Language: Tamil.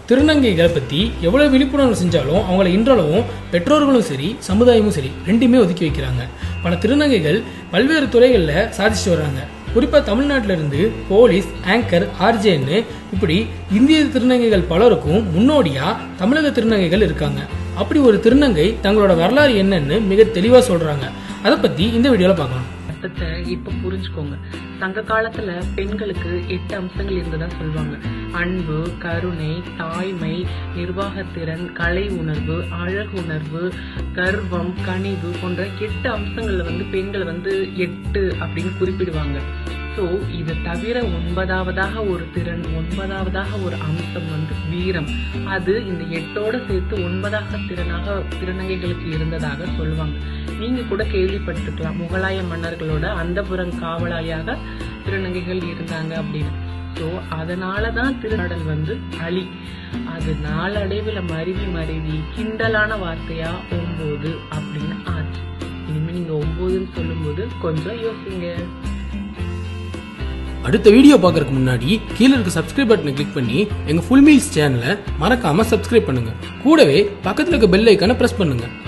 திருநங்கைகளை பற்றி எவ்வளோ விழிப்புணர்வு செஞ்சாலும் அவங்கள இன்றளவும் பெற்றோர்களும் சரி சமுதாயமும் சரி ரெண்டுமே ஒதுக்கி வைக்கிறாங்க பல திருநங்கைகள் பல்வேறு துறைகளில் சாதிச்சுட்டு வர்றாங்க குறிப்பாக தமிழ்நாட்டில இருந்து போலீஸ் ஆங்கர் ஆர்ஜேன்னு இப்படி இந்திய திருநங்கைகள் பலருக்கும் முன்னோடியாக தமிழக திருநங்கைகள் இருக்காங்க அப்படி ஒரு திருநங்கை தங்களோட வரலாறு என்னன்னு மிக தெளிவாக சொல்கிறாங்க அதை பற்றி இந்த வீடியோவில் பார்க்கலாம் அர்த்தத்தை இப்ப புரிஞ்சுக்கோங்க சங்க காலத்துல பெண்களுக்கு எட்டு அம்சங்கள் இருந்ததா சொல்லுவாங்க அன்பு கருணை தாய்மை நிர்வாகத்திறன் கலை உணர்வு அழகுணர்வு கர்வம் கனிவு போன்ற எட்டு அம்சங்கள்ல வந்து பெண்களை வந்து எட்டு அப்படின்னு குறிப்பிடுவாங்க சோ இது தவிர ஒன்பதாவதாக ஒரு திறன் ஒன்பதாவதாக ஒரு அம்சம் வந்து வீரம் அது இந்த எட்டோட சேர்த்து ஒன்பதாக திறனாக திருநங்கைகளுக்கு இருந்ததாக சொல்லுவாங்க நீங்க கூட கேள்விப்பட்டிருக்கலாம் முகலாய மன்னர்களோட அந்தபுரம் காவலாளியாக திருநங்கைகள் இருந்தாங்க அப்படின்னு ஸோ அதனாலதான் திருநாடல் வந்து அழி அது நாளடைவுல மருவி மருவி கிண்டலான வார்த்தையா ஒன்பது அப்படின்னு ஆச்சு இனிமே நீங்க ஒன்பதுன்னு சொல்லும்போது கொஞ்சம் யோசிங்க அடுத்த வீடியோ பார்க்கறதுக்கு முன்னாடி கீழே இருக்க சப்ஸ்கிரைப் பட்டனை கிளிக் பண்ணி எங்க ஃபுல் மீல்ஸ் சேனலை மறக்காம சப்ஸ்கிரைப் பண்ணுங்க கூடவே பக்கத்துல இருக்க பெல் ஐக்கானை பிரஸ் பண்ணுங்க